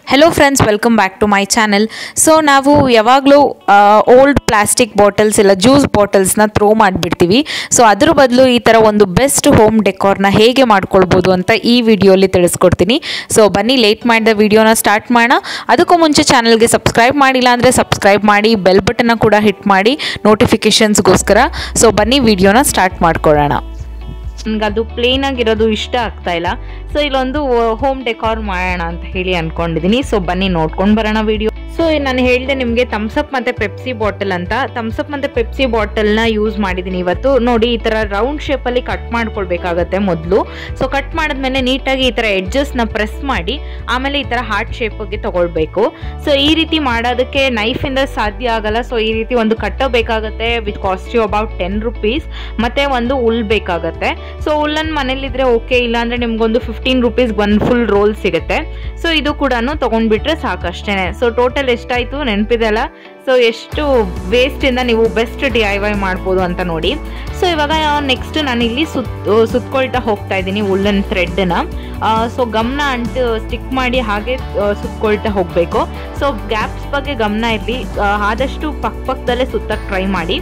hello friends welcome back to my channel so ನಾವು ಯಾವಾಗಲೂ old plastic bottles ಇಲ್ಲ juice ಬಾಟಲ್ಸ್ನ ಥ್ರೋ ಮಾಡಿಬಿಡ್ತೀವಿ ಸೊ ಅದ್ರ ಬದಲು ಈ ಥರ ಒಂದು ಬೆಸ್ಟ್ ಹೋಮ್ ಡೆಕೋರ್ನ ಹೇಗೆ ಮಾಡ್ಕೊಳ್ಬೋದು ಅಂತ ಈ ವಿಡಿಯೋಲಿ ತಿಳಿಸ್ಕೊಡ್ತೀನಿ ಸೊ ಬನ್ನಿ ಲೇಟ್ ಮಾಡಿದ ವಿಡಿಯೋನ ಸ್ಟಾರ್ಟ್ ಮಾಡೋಣ ಅದಕ್ಕೂ ಮುಂಚೆ ಚಾನಲ್ಗೆ ಸಬ್ಸ್ಕ್ರೈಬ್ ಮಾಡಿಲ್ಲ ಅಂದರೆ ಸಬ್ಸ್ಕ್ರೈಬ್ ಮಾಡಿ ಬೆಲ್ ಬಟನ್ನ ಕೂಡ ಹಿಟ್ ಮಾಡಿ ನೋಟಿಫಿಕೇಷನ್ಸ್ಗೋಸ್ಕರ ಸೊ ಬನ್ನಿ ವಿಡಿಯೋನ ಸ್ಟಾರ್ಟ್ ಮಾಡ್ಕೊಳ್ಳೋಣ ನನಗೆ ಅದು ಪ್ಲೇನ್ ಆಗಿರೋದು ಇಷ್ಟ ಆಗ್ತಾ ಇಲ್ಲ ಸೊ ಇಲ್ಲೊಂದು ಹೋಮ್ ಡೆಕಾರ್ ಮಾಡೋಣ ಅಂತ ಹೇಳಿ ಅನ್ಕೊಂಡಿದ್ದೀನಿ ಸೊ ಬನ್ನಿ ನೋಡ್ಕೊಂಡು ಬರೋಣ ವಿಡಿಯೋ ಸೊ ನಾನು ಹೇಳಿದೆ ನಿಮಗೆ ಥಮ್ಸಪ್ ಮತ್ತೆ ಪೆಪ್ಸಿ ಬಾಟಲ್ ಅಂತ ಥಮ್ಸಪ್ ಮತ್ತೆ ಪೆಪ್ಸಿ ಬಾಟಲ್ನ ಯೂಸ್ ಮಾಡಿದ್ದೀನಿ ಇವತ್ತು ನೋಡಿ ಈ ಥರ ರೌಂಡ್ ಶೇಪಲ್ಲಿ ಕಟ್ ಮಾಡ್ಕೊಳ್ಬೇಕಾಗತ್ತೆ ಮೊದಲು ಸೊ ಕಟ್ ಮಾಡಿದ್ಮೇಲೆ ನೀಟಾಗಿ ಈ ಥರ ಎಡ್ಜಸ್ನ ಪ್ರೆಸ್ ಮಾಡಿ ಆಮೇಲೆ ಈ ಥರ ಹಾರ್ಟ್ ಶೇಪಿಗೆ ತಗೊಳ್ಬೇಕು ಸೊ ಈ ರೀತಿ ಮಾಡೋದಕ್ಕೆ ನೈಫಿಂದ ಸಾಧ್ಯ ಆಗಲ್ಲ ಸೊ ಈ ರೀತಿ ಒಂದು ಕಟ್ಟಬೇಕಾಗತ್ತೆ with cost you about ten rupees ಮತ್ತೆ ಒಂದು ಉಲ್ ಬೇಕಾಗತ್ತೆ ಸೊ ಉಲ್ಲನ್ ಮನೇಲಿದ್ರೆ ಓಕೆ ಇಲ್ಲ ಅಂದ್ರೆ ನಿಮ್ಗೊಂದು ಫಿಫ್ಟೀನ್ ರುಪೀಸ್ ಒಂದು ಫುಲ್ ರೋಲ್ ಸಿಗುತ್ತೆ ಸೊ ಇದು ಕೂಡ ತಗೊಂಡ್ಬಿಟ್ರೆ ಸಾಕಷ್ಟೇನೆ ಸೊ ಟೋಟಲ್ ಎಷ್ಟಾಯ್ತು ನೆನಪಿದೆಲ್ಲ ಸೊ ಎಷ್ಟು ವೇಸ್ಟಿಂದ ನೀವು ಬೆಸ್ಟ್ ಡಿ ಐ ವೈ ಮಾಡ್ಬೋದು ಅಂತ ನೋಡಿ ಸೊ ಇವಾಗ ನೆಕ್ಸ್ಟ್ ನಾನಿಲ್ಲಿ ಸುತ್ ಸುತ್ಕೊಳ್ತಾ ಹೋಗ್ತಾ ಇದ್ದೀನಿ ಉಲ್ಲನ್ ಥ್ರೆಡ್ನ ಸೊ ಗಮನ ಅಂಟು ಸ್ಟಿಕ್ ಮಾಡಿ ಹಾಗೆ ಆ, ಸುತ್ಕೊಳ್ತಾ ಹೋಗಬೇಕು ಸೊ ಗ್ಯಾಪ್ಸ್ ಬಗ್ಗೆ ಗಮನ ಇರಲಿ ಆದಷ್ಟು ಪಕ್ಕ ಪಕ್ಕದಲ್ಲೇ ಸುತ್ತಕ್ಕೆ ಟ್ರೈ ಮಾಡಿ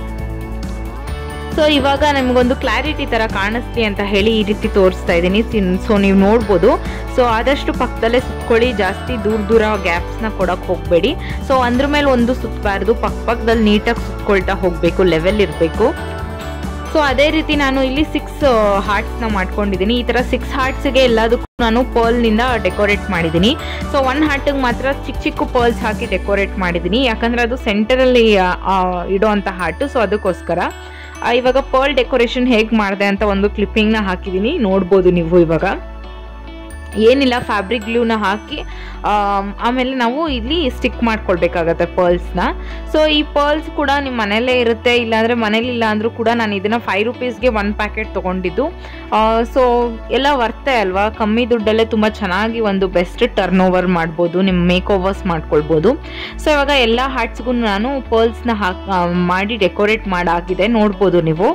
ಸೊ ಇವಾಗ ನಿಮಗೊಂದು ಕ್ಲಾರಿಟಿ ಥರ ಕಾಣಿಸ್ಲಿ ಅಂತ ಹೇಳಿ ಈ ರೀತಿ ತೋರಿಸ್ತಾ ಇದ್ದೀನಿ ಸೊ ನೀವು ನೋಡ್ಬೋದು ಸೊ ಆದಷ್ಟು ಪಕ್ಕದಲ್ಲೇ ಸುತ್ಕೊಳ್ಳಿ ಜಾಸ್ತಿ ದೂರ ದೂರ ಗ್ಯಾಪ್ಸ್ನ ಕೊಡೋಕೆ ಹೋಗಬೇಡಿ ಸೊ ಅಂದ್ರ ಮೇಲೆ ಒಂದು ಸುತ್ತಬಾರ್ದು ಪಕ್ಕ ಪಕ್ಕದಲ್ಲಿ ನೀಟಾಗಿ ಸುತ್ಕೊಳ್ತಾ ಹೋಗಬೇಕು ಲೆವೆಲ್ ಇರಬೇಕು ಸೊ ಅದೇ ರೀತಿ ನಾನು ಇಲ್ಲಿ ಸಿಕ್ಸ್ ಹಾರ್ಟ್ಸ್ನ ಮಾಡ್ಕೊಂಡಿದ್ದೀನಿ ಈ ಥರ ಸಿಕ್ಸ್ ಹಾರ್ಟ್ಸ್ಗೆ ಎಲ್ಲದಕ್ಕೂ ನಾನು ಪರ್ಲ್ನಿಂದ ಡೆಕೋರೇಟ್ ಮಾಡಿದ್ದೀನಿ ಸೊ ಒನ್ ಹಾರ್ಟಿಗೆ ಮಾತ್ರ ಚಿಕ್ಕ ಚಿಕ್ಕ ಪರ್ಲ್ಸ್ ಹಾಕಿ ಡೆಕೋರೇಟ್ ಮಾಡಿದ್ದೀನಿ ಯಾಕಂದರೆ ಅದು ಸೆಂಟರಲ್ಲಿ ಇಡೋವಂಥ ಹಾರ್ಟು ಸೊ ಅದಕ್ಕೋಸ್ಕರ ಆ, ಇವಾಗ ಪರ್ಲ್ ಡೆಕೋರೇಷನ್ ಹೇಗೆ ಮಾಡಿದೆ ಅಂತ ಒಂದು ಕ್ಲಿಪ್ಪಿಂಗ್ನ ಹಾಕಿದ್ದೀನಿ ನೋಡ್ಬೋದು ನೀವು ಇವಾಗ ಏನಿಲ್ಲ ಫ್ಯಾಬ್ರಿಕ್ ಗ್ಲೂನ ಹಾಕಿ ಆಮ್, ಆಮೇಲೆ ನಾವು ಇಲ್ಲಿ ಸ್ಟಿಕ್ ಮಾಡ್ಕೊಳ್ಬೇಕಾಗತ್ತೆ ಪರ್ಲ್ಸ್ನ ಸೊ ಈ ಪರ್ಲ್ಸ್ ಕೂಡ ನಿಮ್ಮ ಮನೆಯಲ್ಲೇ ಇರುತ್ತೆ ಇಲ್ಲಾಂದರೆ ಮನೇಲಿ ಇಲ್ಲ ಅಂದರೂ ಕೂಡ ನಾನು ಇದನ್ನು ಫೈವ್ ರುಪೀಸ್ಗೆ ಒನ್ ಪ್ಯಾಕೆಟ್ ತೊಗೊಂಡಿದ್ದು ಸೊ ಎಲ್ಲ ವರ್ತೆ ಅಲ್ವಾ ಕಮ್ಮಿ ದುಡ್ಡಲ್ಲೇ ತುಂಬ ಚೆನ್ನಾಗಿ ಒಂದು ಬೆಸ್ಟ್ ಟರ್ನ್ ಓವರ್ ಮಾಡ್ಬೋದು ನಿಮ್ಮ ಮೇಕ್ ಓವರ್ಸ್ ಮಾಡ್ಕೊಳ್ಬೋದು ಸೊ ಇವಾಗ ಎಲ್ಲ ಹಾರ್ಟ್ಸ್ಗೂ ನಾನು ಪರ್ಲ್ಸ್ನ ಹಾಕ್ ಆ, ಮಾಡಿ ಡೆಕೋರೇಟ್ ಮಾಡಾಗಿದೆ ನೋಡ್ಬೋದು ನೀವು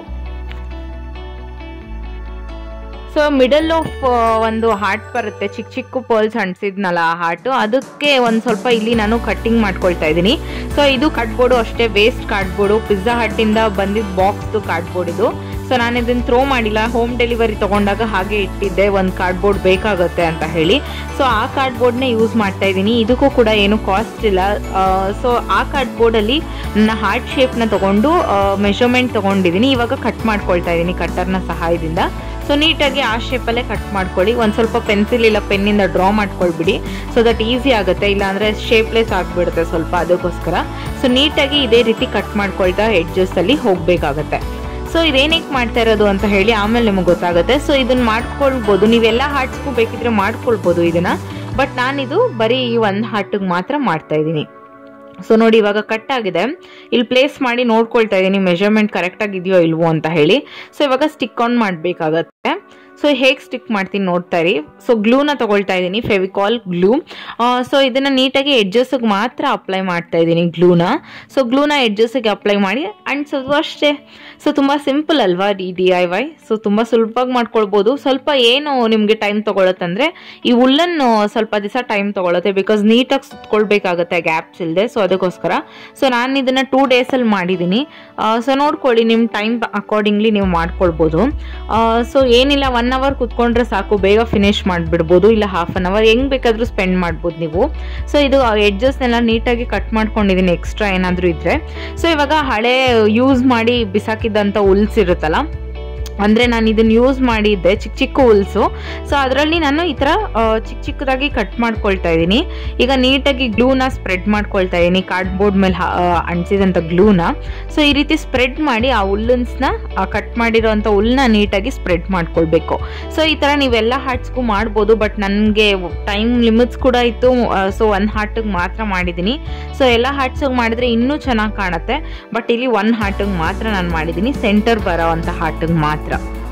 ಸೊ ಮಿಡಲ್ ಆಫ್ ಒಂದು ಹಾರ್ಟ್ ಬರುತ್ತೆ ಚಿಕ್ಕ ಚಿಕ್ಕ ಪರ್ಲ್ಸ್ ಅಂಟಿಸಿದ್ನಲ್ಲ ಆ ಹಾರ್ಟು ಅದಕ್ಕೆ ಒಂದು ಸ್ವಲ್ಪ ಇಲ್ಲಿ ನಾನು ಕಟ್ಟಿಂಗ್ ಮಾಡ್ಕೊಳ್ತಾ ಇದ್ದೀನಿ ಸೊ ಇದು ಕಾರ್ಡ್ಬೋರ್ಡು ಅಷ್ಟೇ ವೇಸ್ಟ್ ಕಾರ್ಡ್ಬೋರ್ಡು ಪಿಜ್ಜಾ ಹಟ್ಟಿಂದ ಬಂದಿದ್ದ ಬಾಕ್ಸ್ದು ಕಾರ್ಡ್ಬೋರ್ಡ್ ಇದು ಸೊ ನಾನು ಇದನ್ನು ಥ್ರೋ ಮಾಡಿಲ್ಲ ಹೋಮ್ ಡೆಲಿವರಿ ತೊಗೊಂಡಾಗ ಹಾಗೆ ಇಟ್ಟಿದ್ದೆ ಒಂದು ಕಾರ್ಡ್ಬೋರ್ಡ್ ಬೇಕಾಗುತ್ತೆ ಅಂತ ಹೇಳಿ ಸೊ ಆ ಕಾರ್ಡ್ಬೋರ್ಡ್ನೇ ಯೂಸ್ ಮಾಡ್ತಾ ಇದ್ದೀನಿ ಇದಕ್ಕೂ ಕೂಡ ಏನು ಕಾಸ್ಟ್ ಇಲ್ಲ ಸೊ ಆ ಕಾರ್ಡ್ಬೋರ್ಡಲ್ಲಿ ನನ್ನ ಹಾರ್ಟ್ ಶೇಪ್ನ ತೊಗೊಂಡು ಮೆಷರ್ಮೆಂಟ್ ತೊಗೊಂಡಿದ್ದೀನಿ ಇವಾಗ ಕಟ್ ಮಾಡ್ಕೊಳ್ತಾ ಇದ್ದೀನಿ ಕಟ್ಟರ್ನ ಸಹಾಯದಿಂದ ಸೊ ನೀಟಾಗಿ ಆ ಶೇಪಲ್ಲೇ ಕಟ್ ಮಾಡ್ಕೊಳ್ಳಿ ಒಂದು ಸ್ವಲ್ಪ ಪೆನ್ಸಿಲ್ ಇಲ್ಲ ಪೆನ್ನಿಂದ ಡ್ರಾ ಮಾಡ್ಕೊಳ್ಬಿಡಿ ಸೊ ದಟ್ ಈಸಿ ಆಗುತ್ತೆ ಇಲ್ಲಾಂದರೆ ಶೇಪ್ಲೆಸ್ ಆಗಿಬಿಡುತ್ತೆ ಸ್ವಲ್ಪ ಅದಕ್ಕೋಸ್ಕರ ಸೊ ನೀಟಾಗಿ ಇದೇ ರೀತಿ ಕಟ್ ಮಾಡ್ಕೊಳ್ತಾ ಎಡ್ಜಸ್ಸಲ್ಲಿ ಹೋಗಬೇಕಾಗತ್ತೆ ಸೊ ಇದೇನಕ್ಕೆ ಮಾಡ್ತಾ ಇರೋದು ಅಂತ ಹೇಳಿ ಆಮೇಲೆ ನಿಮಗೆ ಗೊತ್ತಾಗುತ್ತೆ ಸೊ ಇದನ್ನ ಮಾಡ್ಕೊಳ್ಬೋದು ನೀವೆಲ್ಲ ಹಾರ್ಟ್ಸ್ಗೂ ಬೇಕಿದ್ರೆ ಮಾಡ್ಕೊಳ್ಬೋದು ಇದನ್ನ ಬಟ್ ನಾನಿದು ಬರೀ ಈ ಒಂದು ಹಾರ್ಟಿಗೆ ಮಾತ್ರ ಮಾಡ್ತಾ ಇದ್ದೀನಿ ಸೊ ನೋಡಿ ಇವಾಗ ಕಟ್ ಆಗಿದೆ ಇಲ್ಲಿ ಪ್ಲೇಸ್ ಮಾಡಿ ನೋಡ್ಕೊಳ್ತಾ ಇದ್ದೀನಿ ಮೆಜರ್ಮೆಂಟ್ ಕರೆಕ್ಟಾಗಿ ಇದೆಯೋ ಇಲ್ವೋ ಅಂತ ಹೇಳಿ ಸೊ ಇವಾಗ ಸ್ಟಿಕ್ ಆನ್ ಮಾಡಬೇಕಾಗತ್ತೆ ಸೊ ಹೇಗೆ ಸ್ಟಿಕ್ ಮಾಡ್ತೀನಿ ನೋಡ್ತಾ ಇರಿ ಸೊ ಗ್ಲೂನ ತಗೊಳ್ತಾ ಇದ್ದೀನಿ ಫೆವಿಕಾಲ್ ಗ್ಲೂ ಸೊ ಇದನ್ನು ನೀಟಾಗಿ ಎಡ್ಜಸ್ಸಿಗೆ ಮಾತ್ರ ಅಪ್ಲೈ ಮಾಡ್ತಾ ಇದ್ದೀನಿ ಗ್ಲೂನ ಸೊ ಗ್ಲೂನ ಎಡ್ಜಸ್ಸಿಗೆ ಅಪ್ಲೈ ಮಾಡಿ ಅಂಟಿಸೋದು ಅಷ್ಟೇ ಸೊ ತುಂಬ ಸಿಂಪಲ್ ಅಲ್ವಾ D D I Y so ತುಂಬ ಸುಲಭವಾಗಿ ಮಾಡ್ಕೊಳ್ಬೋದು ಸ್ವಲ್ಪ ಏನು ನಿಮಗೆ ಟೈಮ್ ತೊಗೊಳತ್ತಂದ್ರೆ ಈ ಉಲ್ಲನ್ನು ಸ್ವಲ್ಪ ದಿವಸ ಟೈಮ್ ತೊಗೊಳುತ್ತೆ ಬಿಕಾಸ್ ನೀಟಾಗಿ ಸುತ್ಕೊಳ್ಬೇಕಾಗತ್ತೆ ಗ್ಯಾಪ್ಸ್ ಇಲ್ಲದೆ ಸೊ ಅದಕ್ಕೋಸ್ಕರ ಸೊ ನಾನು ಇದನ್ನು ಟೂ ಡೇಸಲ್ಲಿ ಮಾಡಿದ್ದೀನಿ ಸೊ ನೋಡ್ಕೊಳ್ಳಿ ನಿಮ್ಮ ಟೈಮ್ ಅಕಾರ್ಡಿಂಗ್ಲಿ ನೀವು ಮಾಡ್ಕೊಳ್ಬೋದು ಸೊ ಏನಿಲ್ಲ ಒನ್ ಅವರ್ ಕುತ್ಕೊಂಡ್ರೆ ಸಾಕು ಬೇಗ ಫಿನಿಶ್ ಮಾಡಿಬಿಡ್ಬೋದು ಇಲ್ಲ ಹಾಫ್ ಅನ್ ಅವರ್ ಹೆಂಗೆ ಬೇಕಾದರೂ ಸ್ಪೆಂಡ್ ಮಾಡ್ಬೋದು ನೀವು ಸೊ ಇದು ಎಡ್ಜಸ್ನೆಲ್ಲ ನೀಟಾಗಿ ಕಟ್ ಮಾಡ್ಕೊಂಡಿದ್ದೀನಿ ಎಕ್ಸ್ಟ್ರಾ ಏನಾದರೂ ಇದ್ದರೆ ಸೊ ಇವಾಗ ಹಳೆ ಯೂಸ್ ಮಾಡಿ ಬಿಸಾಕಿದ್ದಂಥ ಉಲ್ಸ್ ಇರುತ್ತಲ್ಲ ಅಂದರೆ ನಾನು ಇದನ್ನು ಯೂಸ್ ಮಾಡಿದ್ದೆ ಚಿಕ್ಕ ಚಿಕ್ಕ ಹುಲ್ಸು ಸೊ ಅದರಲ್ಲಿ ನಾನು ಈ ಥರ ಆ, ಚಿಕ್ಕ ಚಿಕ್ಕದಾಗಿ ಕಟ್ ಮಾಡ್ಕೊಳ್ತಾ ಇದ್ದೀನಿ ಈಗ ನೀಟಾಗಿ ಗ್ಲೂನ ಸ್ಪ್ರೆಡ್ ಮಾಡ್ಕೊಳ್ತಾ ಇದ್ದೀನಿ ಕಾರ್ಡ್ಬೋರ್ಡ್ ಮೇಲೆ ಹಾ- ಆ, ಅಂಟಿಸಿದಂಥ ಗ್ಲೂನ ಸೊ ಈ ರೀತಿ ಸ್ಪ್ರೆಡ್ ಮಾಡಿ ಆ ಹುಲ್ಲನ್ಸ್ನ ಕಟ್ ಮಾಡಿರೋಂಥ ಹುಲ್ಲನ್ನ ನೀಟಾಗಿ ಸ್ಪ್ರೆಡ್ ಮಾಡ್ಕೊಳ್ಬೇಕು ಸೊ ಈ ಥರ ನೀವೆಲ್ಲ ಹಾರ್ಟ್ಸ್ಗೂ ಮಾಡ್ಬೋದು ಬಟ್ ನನಗೆ ಟೈಮ್ ಲಿಮಿಟ್ಸ್ ಕೂಡ ಇತ್ತು ಸೊ ಒಂದು ಹಾರ್ಟಿಗೆ ಮಾತ್ರ ಮಾಡಿದ್ದೀನಿ ಸೊ ಎಲ್ಲ ಹಾರ್ಟ್ಸಿಗೆ ಮಾಡಿದ್ರೆ ಇನ್ನೂ ಚೆನ್ನಾಗಿ ಕಾಣುತ್ತೆ ಬಟ್ ಇಲ್ಲಿ ಒನ್ ಹಾರ್ಟಿಗೆ ಮಾತ್ರ ನಾನು ಮಾಡಿದ್ದೀನಿ ಸೆಂಟರ್ ಬರೋ ಅಂಥ ಹಾರ್ಟಿಗೆ ಮಾತ್ರ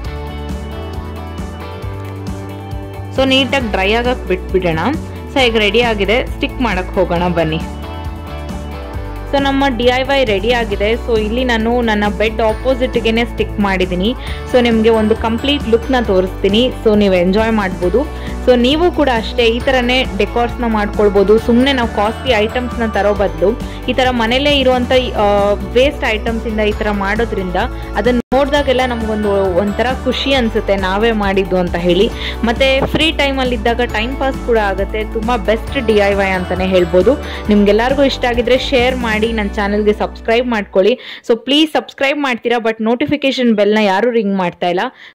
ಸೊ ನೀಟಾಗಿ ಡ್ರೈ ಆಗಕ್ಕೆ ಬಿಟ್ಬಿಡೋಣ ಸೊ ಈಗ ರೆಡಿ ಆಗಿದೆ ಸ್ಟಿಕ್ ಮಾಡಕ್ಕೆ ಹೋಗೋಣ ಬನ್ನಿ ಸೊ ನಮ್ಮ ಡಿ ಐ ವೈ ರೆಡಿ ಆಗಿದೆ ಸೊ ಇಲ್ಲಿ ನಾನು ನನ್ನ ಬೆಡ್ ಆಪೋಸಿಟ್ಗೆ ಸ್ಟಿಕ್ ಮಾಡಿದ್ದೀನಿ ಸೊ ನಿಮಗೆ ಒಂದು ಕಂಪ್ಲೀಟ್ ಲುಕ್ನ ತೋರಿಸ್ತೀನಿ ಸೊ ನೀವು ಎಂಜಾಯ್ ಮಾಡ್ಬೋದು ಸೊ ನೀವು ಕೂಡ ಅಷ್ಟೇ ಈ ಥರನೇ ಡೆಕೋರ್ಸ್ನ ಮಾಡ್ಕೊಳ್ಬೋದು ಸುಮ್ಮನೆ ನಾವು ಕಾಸ್ಟ್ಲಿ ಐಟಮ್ಸ್ನ ತರೋ ಬದಲು ಈ ಥರ ಮನೇಲೇ ಇರುವಂಥ ವೇಸ್ಟ್ ಐಟಮ್ಸಿಂದ ಈ ಥರ ಮಾಡೋದ್ರಿಂದ ಅದನ್ನು ನೋಡಿದಾಗೆಲ್ಲ ನಮಗೊಂದು ಒಂಥರ ಖುಷಿ ಅನಿಸುತ್ತೆ ನಾವೇ ಮಾಡಿದ್ದು ಅಂತ ಹೇಳಿ ಮತ್ತು ಫ್ರೀ ಟೈಮಲ್ಲಿ ಇದ್ದಾಗ ಟೈಮ್ ಪಾಸ್ ಕೂಡ ಆಗುತ್ತೆ ತುಂಬ ಬೆಸ್ಟ್ ಡಿ ಐ ವೈ ಅಂತಲೇ ಹೇಳ್ಬೋದು ನಿಮ್ಗೆಲ್ಲರಿಗೂ ಇಷ್ಟ ಆಗಿದ್ರೆ ಶೇರ್ ಮಾಡಿ ನನ್ನ ಚಾನಲ್ಗೆ ಸಬ್ಸ್ಕ್ರೈಬ್ ಮಾಡ್ಕೊಳ್ಳಿ ಸೊ ಪ್ಲೀಸ್ ಸಬ್ಸ್ಕ್ರೈಬ್ ಮಾಡ್ತೀರಾ ಬಟ್ ನೋಟಿಫಿಕೇಶನ್ ಬೆಲ್ನ ಯಾರೂ ರಿಂಗ್ ಮಾಡ್ತಾ ಇಲ್ಲ